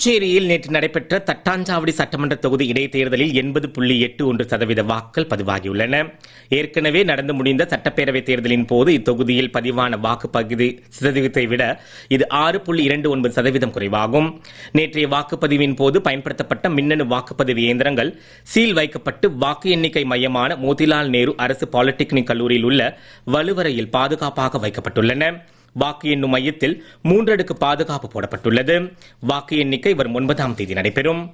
புதுச்சேரியில் நேற்று நடைபெற்ற தட்டாஞ்சாவடி சட்டமன்ற தொகுதி இடைத்தேர்தலில் எண்பது புள்ளி எட்டு ஒன்று சதவீத வாக்குகள் பதிவாகியுள்ளன ஏற்கனவே நடந்து முடிந்த சட்டப்பேரவைத் தேர்தலின் போது இத்தொகுதியில் பதிவான வாக்கு பகுதி சதவீதத்தை விட இது ஆறு புள்ளி இரண்டு ஒன்பது சதவீதம் குறைவாகும் நேற்றைய வாக்குப்பதிவின் போது பயன்படுத்தப்பட்ட மின்னணு வாக்குப்பதிவு இயந்திரங்கள் சீல் வைக்கப்பட்டு வாக்கு எண்ணிக்கை மையமான மோதிலால் நேரு அரசு பாலிடெக்னிக் கல்லூரியில் உள்ள வலுவறையில் பாதுகாப்பாக வைக்கப்பட்டுள்ளன வாக்கு எண்ணும் மையத்தில் மூன்றடுக்கு பாதுகாப்பு போடப்பட்டுள்ளது வாக்கு எண்ணிக்கை வரும் ஒன்பதாம் தேதி நடைபெறும்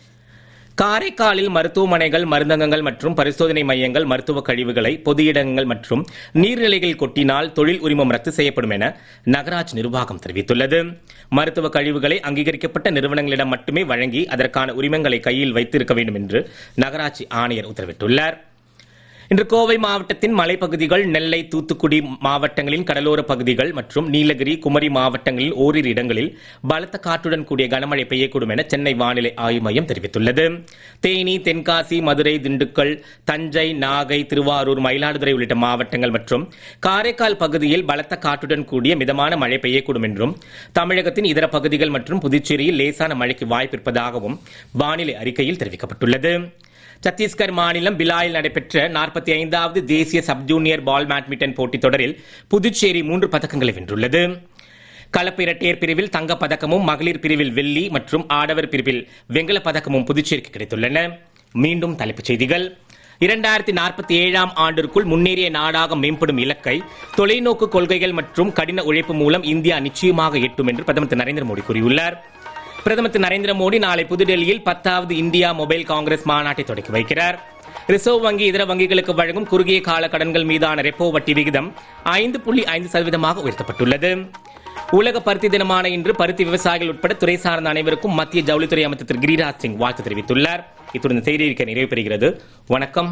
காரைக்காலில் மருத்துவமனைகள் மருந்தகங்கள் மற்றும் பரிசோதனை மையங்கள் மருத்துவ கழிவுகளை பொது இடங்கள் மற்றும் நீர்நிலைகளில் கொட்டினால் தொழில் உரிமம் ரத்து செய்யப்படும் என நகராட்சி நிர்வாகம் தெரிவித்துள்ளது மருத்துவ கழிவுகளை அங்கீகரிக்கப்பட்ட நிறுவனங்களிடம் மட்டுமே வழங்கி அதற்கான உரிமங்களை கையில் வைத்திருக்க வேண்டும் என்று நகராட்சி ஆணையர் உத்தரவிட்டுள்ளார் இன்று கோவை மாவட்டத்தின் மலைப்பகுதிகள் நெல்லை தூத்துக்குடி மாவட்டங்களின் கடலோர பகுதிகள் மற்றும் நீலகிரி குமரி மாவட்டங்களில் ஓரிரு இடங்களில் பலத்த காற்றுடன் கூடிய கனமழை பெய்யக்கூடும் என சென்னை வானிலை ஆய்வு மையம் தெரிவித்துள்ளது தேனி தென்காசி மதுரை திண்டுக்கல் தஞ்சை நாகை திருவாரூர் மயிலாடுதுறை உள்ளிட்ட மாவட்டங்கள் மற்றும் காரைக்கால் பகுதியில் பலத்த காற்றுடன் கூடிய மிதமான மழை பெய்யக்கூடும் என்றும் தமிழகத்தின் இதர பகுதிகள் மற்றும் புதுச்சேரியில் லேசான மழைக்கு வாய்ப்பிருப்பதாகவும் வானிலை அறிக்கையில் தெரிவிக்கப்பட்டுள்ளது சத்தீஸ்கர் மாநிலம் பிலாயில் நடைபெற்ற நாற்பத்தி ஐந்தாவது தேசிய சப் ஜூனியர் பால் பேட்மிண்டன் போட்டித் தொடரில் புதுச்சேரி மூன்று பதக்கங்களை வென்றுள்ளது கலப்பு இரட்டையர் பிரிவில் தங்கப் பதக்கமும் மகளிர் பிரிவில் வெள்ளி மற்றும் ஆடவர் பிரிவில் வெண்கலப் பதக்கமும் புதுச்சேரிக்கு கிடைத்துள்ளன மீண்டும் தலைப்புச் செய்திகள் இரண்டாயிரத்தி நாற்பத்தி ஏழாம் ஆண்டிற்குள் முன்னேறிய நாடாக மேம்படும் இலக்கை தொலைநோக்கு கொள்கைகள் மற்றும் கடின உழைப்பு மூலம் இந்தியா நிச்சயமாக எட்டும் என்று பிரதமர் திரு நரேந்திர மோடி கூறியுள்ளார் பிரதமர் திரு நரேந்திர மோடி நாளை புதுடெல்லியில் பத்தாவது இந்தியா மொபைல் காங்கிரஸ் மாநாட்டை தொடங்கி வைக்கிறார் ரிசர்வ் வங்கி இதர வங்கிகளுக்கு வழங்கும் குறுகிய கால கடன்கள் மீதான ரெப்போ வட்டி விகிதம் ஐந்து புள்ளி ஐந்து சதவீதமாக உயர்த்தப்பட்டுள்ளது உலக பருத்தி தினமான இன்று பருத்தி விவசாயிகள் உட்பட துறை சார்ந்த அனைவருக்கும் மத்திய ஜவுளித்துறை அமைச்சர் திரு கிரிராஜ் சிங் வாழ்த்து தெரிவித்துள்ளார் இத்துடன் இந்த செய்தி அறிக்கை நிறைவு பெறுகிறது வணக்கம்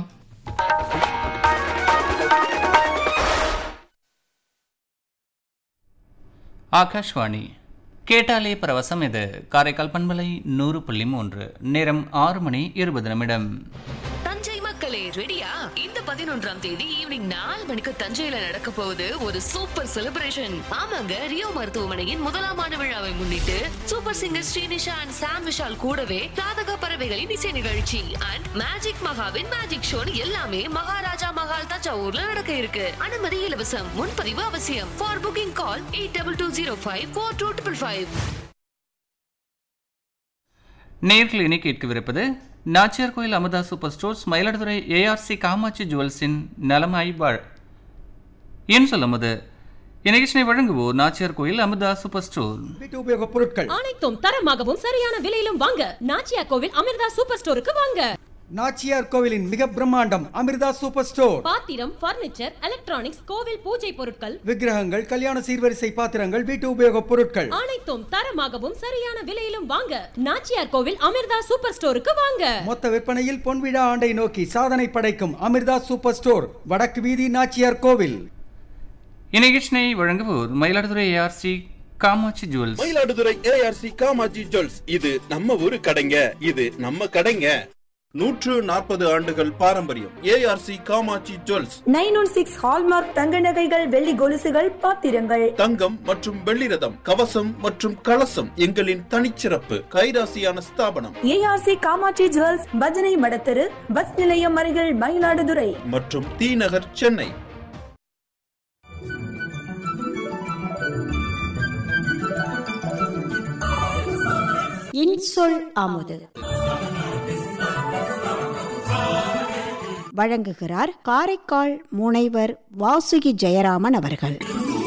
ஆகாஷ்வாணி கேட்டாலே பரவசம் இது காரைக்கால் பண்பலை நூறு புள்ளி மூன்று நேரம் ஆறு மணி இருபது நிமிடம் தஞ்சை மக்களே ரெடியா இந்த பதினொன்றாம் தேதி ஈவினிங் நாலு மணிக்கு தஞ்சையில நடக்க போகுது ஒரு சூப்பர் செலிப்ரேஷன் ஆமாங்க ரியோ மருத்துவமனையின் முதலாம் ஆண்டு விழாவை முன்னிட்டு super singer Srinisha and Sam Vishal கூடவே ராதக பறவைகளின் இசை நிகழ்ச்சி அண்ட் மேஜிக் மகாவின் மேஜிக் ஷோ எல்லாமே மகாராஜா மகால் தஞ்சாவூர்ல நடக்க இருக்கு அனுமதி இலவசம் முன்பதிவு அவசியம் for booking call eight double two zero five four two triple five நேர்கள் இனி கேட்கவிருப்பது Nachiyar Koil Amudha super stores Mayiladuthurai A R C Kamatchi ஜுவல்ஸின் நலமாய் வாழ் ஏன் சொல்லும்போது இந்நிகழ்ச்சியை வழங்குவோர் நாச்சியார் கோயில் அமுதா சூப்பர் ஸ்டோர் வீட்டு உபயோகப் பொருட்கள் அனைத்தும் தரமாகவும் சரியான விலையிலும் வாங்க நாச்சியா கோவில் அமிர்தா சூப்பர் ஸ்டோருக்கு வாங்க நாச்சியார் கோவிலின் மிக பிரம்மாண்டம் அமிர்தா சூப்பர் ஸ்டோர் பாத்திரம் பர்னிச்சர் எலக்ட்ரானிக்ஸ் கோவில் பூஜை பொருட்கள் விக்கிரகங்கள் கல்யாண சீர்வரிசை பாத்திரங்கள் வீட்டு உபயோகப் பொருட்கள் அனைத்தும் தரமாகவும் சரியான விலையிலும் வாங்க நாச்சியார் கோவில் அமிர்தா சூப்பர் ஸ்டோருக்கு வாங்க மொத்த விற்பனையில் பொன்விழா ஆண்டை நோக்கி சாதனை படைக்கும் அமிர்தா சூப்பர் ஸ்டோர் வடக்கு வீதி நாச்சியார் கோவில் இந்நிகழ்ச்சியை வழங்குவோர் Mayiladuthurai A R C Kamatchi jewels Mayiladuthurai A R C Kamachi jewels இது நம்ம ஊரு கடைங்க இது நம்ம கடைங்க நூற்று நாற்பது ஆண்டுகள் பாரம்பரியம் A R C Kamatchi jewels nine one six hallmark தங்க நகைகள் வெள்ளி கொலுசுகள் பாத்திரங்கள் தங்கம் மற்றும் வெள்ளி ரதம் கவசம் மற்றும் கலசம் எங்களின் தனிச்சிறப்பு கைராசியான ஸ்தாபனம் ஏஆர்சி காமாட்சி ஜுவல்ஸ் பஜனை மடத்தெரு பஸ் நிலையம் அருகில் மயிலாடுதுறை மற்றும் தி நகர் சென்னை இன்சொல் அமுது வழங்குகிறார் காரைக்கால் முனைவர் வாசுகி ஜெயராமன் அவர்கள்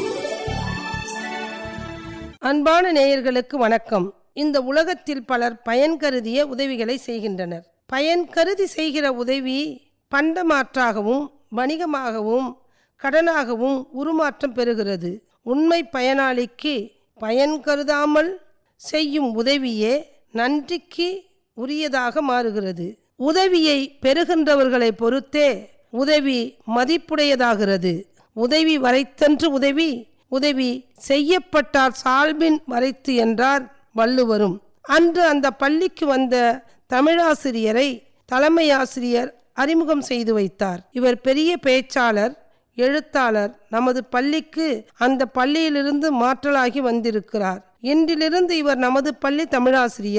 அன்பான நேயர்களுக்கு வணக்கம் இந்த உலகத்தில் பலர் பயன் கருதிய உதவிகளை செய்கின்றனர் பயன் கருதி செய்கிற உதவி பண்டமாற்றாகவும் வணிகமாகவும் கடனாகவும் உருமாற்றம் பெறுகிறது உண்மை பயனாளிக்கு பயன் கருதாமல் செய்யும் உதவியே நன்றிக்கு உரியதாக மாறுகிறது உதவியை பெறுகின்றவர்களை பொறுத்தே உதவி மதிப்புடையதாகிறது உதவி வரைத்தன்று உதவி உதவி செய்யப்பட்டார் சால்பின் மறைத்து என்றார் வள்ளுவரும் அன்று அந்த பள்ளிக்கு வந்த தமிழாசிரியரை தலைமை ஆசிரியர் அறிமுகம் செய்து வைத்தார் இவர் பெரிய பேச்சாளர் எழுத்தாளர் நமது பள்ளிக்கு அந்த பள்ளியிலிருந்து மாற்றலாகி வந்திருக்கிறார் இன்றிலிருந்து இவர் நமது பள்ளி தமிழாசிரியர்